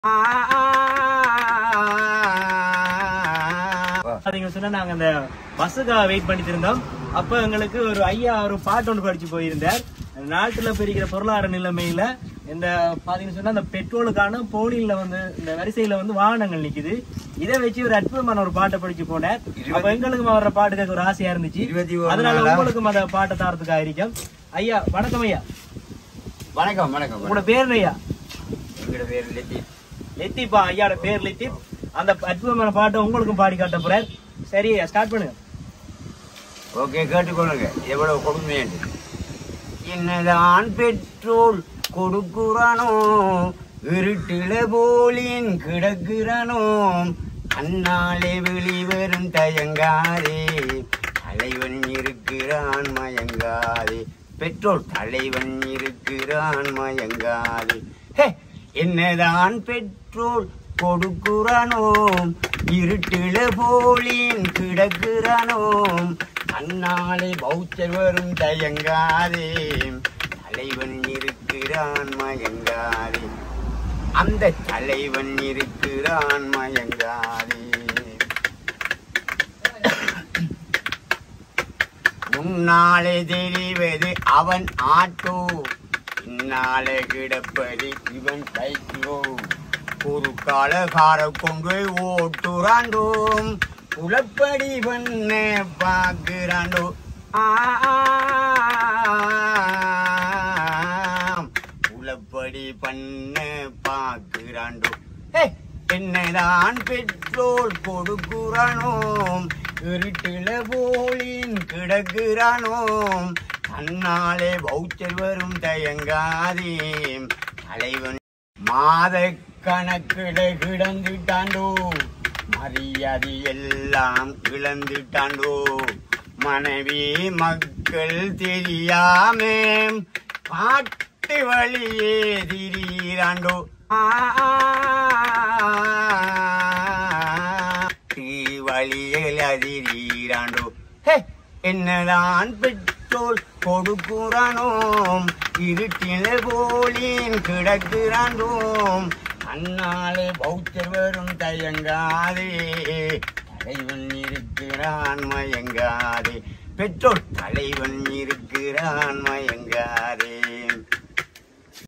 பாத்தீங்க சொன்னா நாங்க அந்த பஸ்ஸுக்காக வெயிட் பண்ணிட்டு இருந்தோம் அப்ப எங்களுக்கு ஒரு ஐயா ஒரு பாட்டு ஒன்று படிச்சு போயிருந்தார் நாட்டுல பெருகிற பொருளாதார நிலைமையில இந்த பாத்தீங்கன்னு சொன்னா இந்த பெட்ரோலுக்கான போலியில வந்து இந்த வரிசையில வந்து வாகனங்கள் நிக்குது இதை வச்சு ஒரு அற்புதமான ஒரு பாட்டை படிச்சு போனார் அப்ப எங்களுக்கும் வர்ற பாட்டு கேட்க ஒரு ஆசையா இருந்துச்சு இருபத்தி ஒரு அதனால நாளா? உங்களுக்கும் அந்த பாட்டை தாரத்துக்காக இருக்கும் ஐயா வணக்கம் ஐயா வணக்கம் வணக்கம் உங்களோட பேர் என்ன ஐயா எங்களோட பேர் லெத்தி லெத்திப்பா ஐயாவோட பேர் லெத்திப் அந்த அற்புதமான பாட்டை உங்களுக்கும் பாடி காட்ட போறார் சரி ஸ்டார்ட் பண்ணுங்க ஓகே கேட்டுக்கொள்ளுங்க எவ்வளவு கொடுமையாண்டு என்னதான் பெட்ரோல் கொடுக்குறானோ இருட்டில போலின் கிடக்குறானோ அண்ணாலே வெளிவரும் தயங்காதே தலைவன் இருக்கிறான் மயங்காதே பெட்ரோல் தலைவன் இருக்கிறான் மயங்காதே ஹே, என்னதான் பெட்ரோல் கொடுக்குறானோ இருட்டில போலின் கிடக்குறானோ அண்ணாலே பௌத்தர் வரும் தயங்காதே தலைவன் இருக்கிறான் மயங்காதே அந்த தலைவன் இருக்கிறான் மயங்காதே முன்னாலே தெரிவது அவன் ஆட்டோ பின்னாலே கிடப்பது இவன் சைக்கிளோ ஒரு காலகார கொண்டு ஓட்டுறாண்டோம் உளப்படி பண்ண பார்க்கிறாண்டோ ஆம். உளப்படி பண்ண பார்க்கிறாண்டோ ஹே, என்னதான் பெட்ரோல் கொடுக்குறானோம் இருட்டில போலின் கிடக்குறானோம் தன்னாலே வௌச்சர் வரும் தயங்காதே தலைவன் மாத கணக்கிட கிடந்துட்டாண்டோ மரியாதை எல்லாம் இழந்துட்டாண்டோ மனைவி மக்கள் தெரியாமே காட்டு வழியே திரியிறாண்டோ வழியில் அதிரீராண்டோ ஹே என்னதான் பெட்ரோல் கொடுக்குறானோம் இருட்டில போலின் கிடக்குறாண்டோம் அண்ணாலே பௌத்தர் வரும் தயங்காதே தலைவன் இருக்கிறான் மயங்காதே பெட்ரோல் தலைவன் இருக்கிறான் மயங்காதே